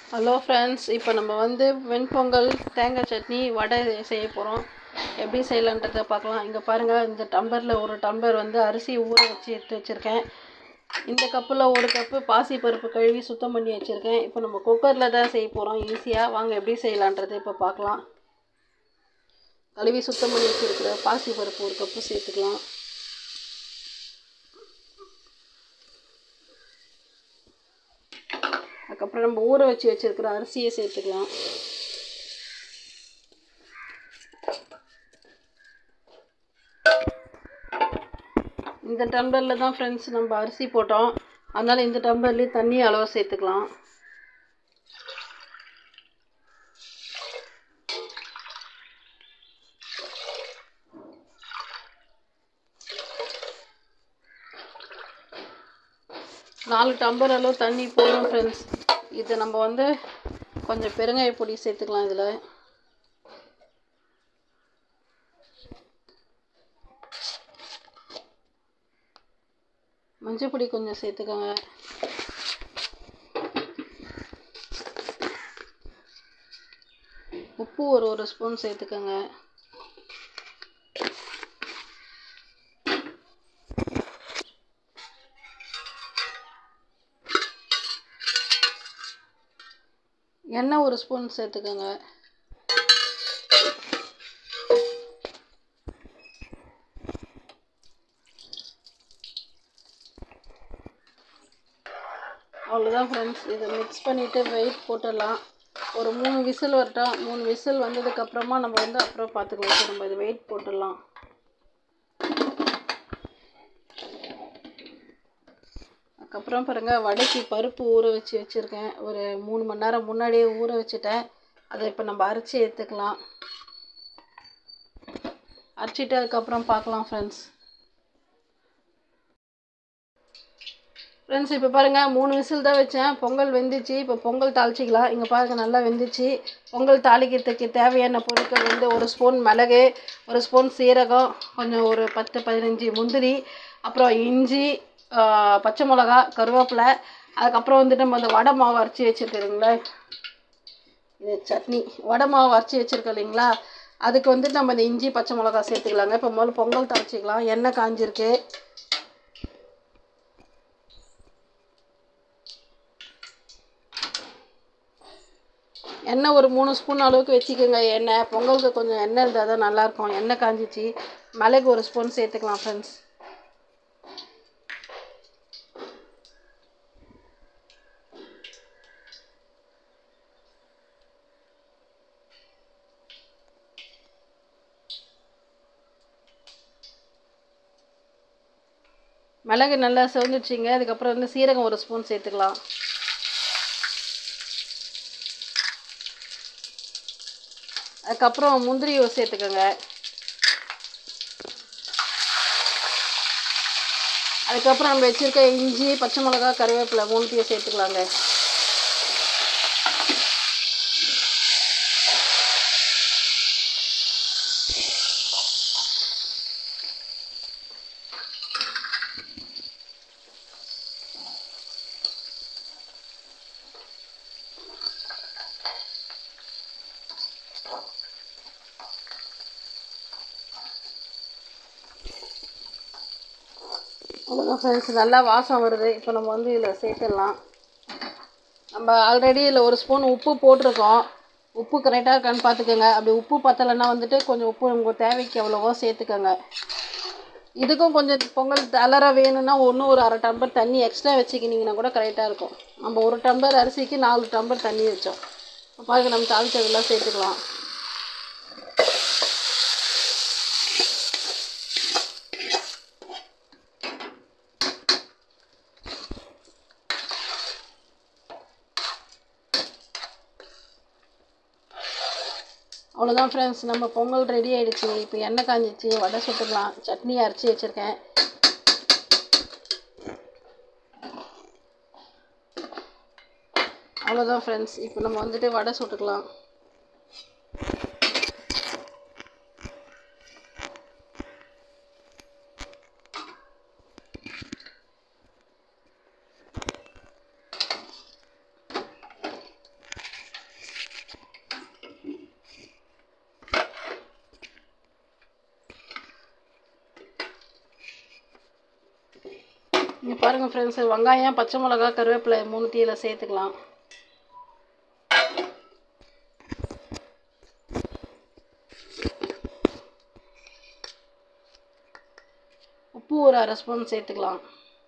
hello friends இப்போ நம்ம வந்து வெண்பொங்கல் தேங்காய் சட்னி வடை செய்ய போகிறோம் எப்படி செய்யலான்றதை பார்க்கலாம் இங்கே பாருங்கள் இந்த டம்ளரில் ஒரு டம்ளர் வந்து அரிசி ஊற வச்சு எடுத்து வச்சுருக்கேன் இந்த கப்பில் ஒரு கப்பு பாசி பருப்பு கழுவி சுத்தம் பண்ணி வச்சுருக்கேன் இப்போ நம்ம குக்கரில் தான் செய்ய போகிறோம் ஈஸியாக வாங்க எப்படி செய்யலான்றதை இப்போ பார்க்கலாம் கழுவி சுத்தம் பண்ணி வச்சுருக்கிற பாசி பருப்பு ஒரு கப்பு சேர்த்துக்கலாம் அதுக்கப்புறம் நம்ம ஊற வச்சு வச்சுருக்கிற அரிசியை சேர்த்துக்கலாம் இந்த டம்ளரில் தான் ஃப்ரெண்ட்ஸ் நம்ம அரிசி போட்டோம் அதனால் இந்த டம்ளர்லேயே தண்ணி அளவு சேர்த்துக்கலாம் நாலு டம்பர் அளவு தண்ணி போதும் ஃப்ரெண்ட்ஸ் இது நம்ம வந்து கொஞ்சம் பெருங்காய பொடி சேர்த்துக்கலாம் இதில் மஞ்சள் பொடி கொஞ்சம் சேர்த்துக்கோங்க உப்பு ஒரு ஒரு ஸ்பூன் சேர்த்துக்கோங்க எண்ணெய் ஒரு ஸ்பூன் சேர்த்துக்கோங்க அவ்வளோதான் ஃப்ரெண்ட்ஸ் இதை மிக்ஸ் பண்ணிவிட்டு வெயிட் போட்டுடலாம் ஒரு மூணு விசில் வரட்டும் மூணு விசில் வந்ததுக்கப்புறமா நம்ம வந்து அப்புறம் பார்த்துக்கலாம் சரி நம்ம இது வெயிட் போட்டுடலாம் அதுக்கப்புறம் பாருங்கள் வடைக்கு பருப்பு ஊற வச்சு வச்சுருக்கேன் ஒரு மூணு மணி நேரம் முன்னாடியே ஊற வச்சுட்டேன் அதை இப்போ நம்ம அரைச்சி எடுத்துக்கலாம் அரைச்சிட்டு அதுக்கப்புறம் பார்க்கலாம் ஃப்ரெண்ட்ஸ் ஃப்ரெண்ட்ஸ் இப்போ பாருங்கள் மூணு விசில் தான் வச்சேன் பொங்கல் வெந்துச்சு இப்போ பொங்கல் தாளிச்சிக்கலாம் இங்கே பாருங்கள் நல்லா வெந்துச்சு பொங்கல் தாளிக்கிறதுக்கு தேவையான பொருட்கள் வந்து ஒரு ஸ்பூன் மிளகு ஒரு ஸ்பூன் சீரகம் கொஞ்சம் ஒரு பத்து பதினஞ்சு முந்திரி அப்புறம் இஞ்சி பச்சை மிளகா கருவேப்பிலை அதுக்கப்புறம் வந்துட்டு நம்ம அந்த வடை மாவு அரைச்சி வச்சுருக்குறீங்களா இது சட்னி வடை மாவு அரைச்சி வச்சுருக்கோம் இல்லைங்களா அதுக்கு வந்துட்டு நம்ம இந்த இஞ்சி பச்சை மிளகா சேர்த்துக்கலாங்க இப்போ முதல்ல பொங்கல் தாளிச்சிக்கலாம் எண்ணெய் காஞ்சிருக்கு எண்ணெய் ஒரு மூணு ஸ்பூன் அளவுக்கு வச்சுக்கோங்க எண்ணெய் பொங்கலுக்கு கொஞ்சம் எண்ணெய் இருந்தால் தான் நல்லாயிருக்கும் எண்ணெய் காஞ்சிச்சு மிளகு ஒரு ஸ்பூன் சேர்த்துக்கலாம் ஃப்ரெண்ட்ஸ் மிளகு நல்லா சிவந்துச்சிங்க அதுக்கப்புறம் வந்து சீரகம் ஒரு ஸ்பூன் சேர்த்துக்கலாம் அதுக்கப்புறம் முந்திரி சேர்த்துக்கோங்க அதுக்கப்புறம் நம்ம வச்சுருக்க இஞ்சி பச்சை மிளகா கருவேப்பிலை மூணுத்தையும் சேர்த்துக்கலாங்க அவ்வளோதான் ஃப்ரெண்ட்ஸ் நல்லா வாசம் வருது இப்போ நம்ம வந்து இதில் சேர்த்துடலாம் நம்ம ஆல்ரெடி இதில் ஒரு ஸ்பூன் உப்பு போட்டிருக்கோம் உப்பு கரெக்டாக இருக்கான்னு பார்த்துக்கோங்க அப்படி உப்பு பத்தலைன்னா வந்துட்டு கொஞ்சம் உப்பு உங்கள் தேவைக்கு எவ்வளவோ சேர்த்துக்கோங்க இதுக்கும் கொஞ்சம் பொங்கல் தளராக வேணும்னா ஒன்றும் ஒரு அரை டம்ளர் தண்ணி எக்ஸ்ட்ரா வச்சுக்கினீங்கன்னா கூட கரெக்டாக இருக்கும் நம்ம ஒரு டம்ளர் அரிசிக்கு நாலு டம்ளர் தண்ணி வச்சோம் பாருங்க நம்ம தாளிச்சதெல்லாம் சேர்த்துக்கலாம் அவ்வளோதான் ஃப்ரெண்ட்ஸ் நம்ம பொங்கல் ரெடி ஆகிடுச்சு இப்போ எண்ணெய் காஞ்சிச்சு வடை சுட்டுக்கலாம் சட்னி அரைச்சி வச்சுருக்கேன் அவ்வளோதான் ஃப்ரெண்ட்ஸ் இப்போ நம்ம வந்துட்டு வடை சுட்டுக்கலாம் இங்கே பாருங்கள் ஃப்ரெண்ட்ஸ் வெங்காயம் பச்சை மிளகா கருவேப்பிலை மூணுத்தையும் இதில் சேர்த்துக்கலாம் உப்பு ஒரு அரை ஸ்பூன் சேர்த்துக்கலாம்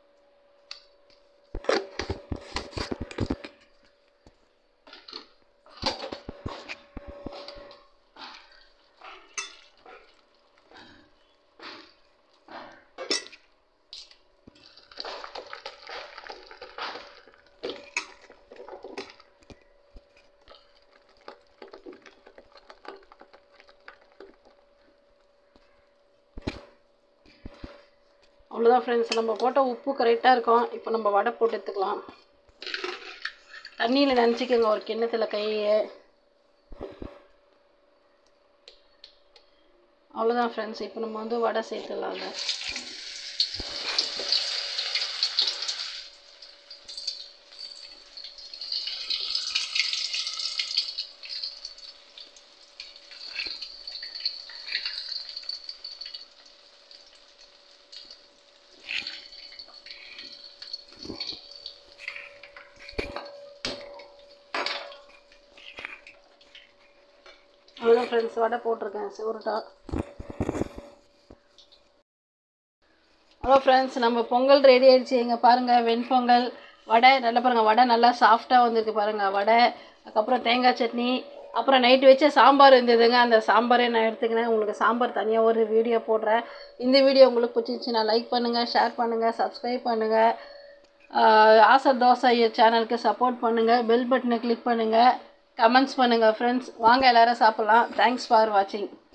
அவ்வளோதான் ஃப்ரெண்ட்ஸ் நம்ம போட்ட உப்பு கரெக்டாக இருக்கும் இப்போ நம்ம வடை போட்டு எடுத்துக்கலாம் தண்ணியில் நினச்சிக்கோங்க ஒரு கிண்ணத்தில் கையை அவ்வளோதான் ஃப்ரெண்ட்ஸ் இப்போ நம்ம வந்து வடை சேர்த்துடலாங்க அவ்வளோதான் ஃப்ரெண்ட்ஸ் வடை போட்டிருக்கேன் சிவருட்டா ஹலோ ஃப்ரெண்ட்ஸ் நம்ம பொங்கல் ரெடி ஆயிடுச்சு இங்கே பாருங்கள் வெண்பொங்கல் வடை நல்லா பாருங்கள் வடை நல்லா சாஃப்டாக வந்திருக்கு பாருங்கள் வடை அதுக்கப்புறம் தேங்காய் சட்னி அப்புறம் நைட்டு வச்ச சாம்பார் இருந்ததுங்க அந்த சாம்பாரே நான் எடுத்துக்கினேன் உங்களுக்கு சாம்பார் தனியாக ஒரு வீடியோ போடுறேன் இந்த வீடியோ உங்களுக்கு பிடிச்சிருந்துச்சுன்னா லைக் பண்ணுங்கள் ஷேர் பண்ணுங்கள் சப்ஸ்கிரைப் பண்ணுங்கள் ஆசை தோசை சேனலுக்கு சப்போர்ட் பண்ணுங்கள் பெல் பட்டனை கிளிக் பண்ணுங்கள் கமெண்ட்ஸ் பண்ணுங்கள் ஃப்ரெண்ட்ஸ் வாங்க எல்லோரும் சாப்பிட்லாம் தேங்க்ஸ் ஃபார் வாட்சிங்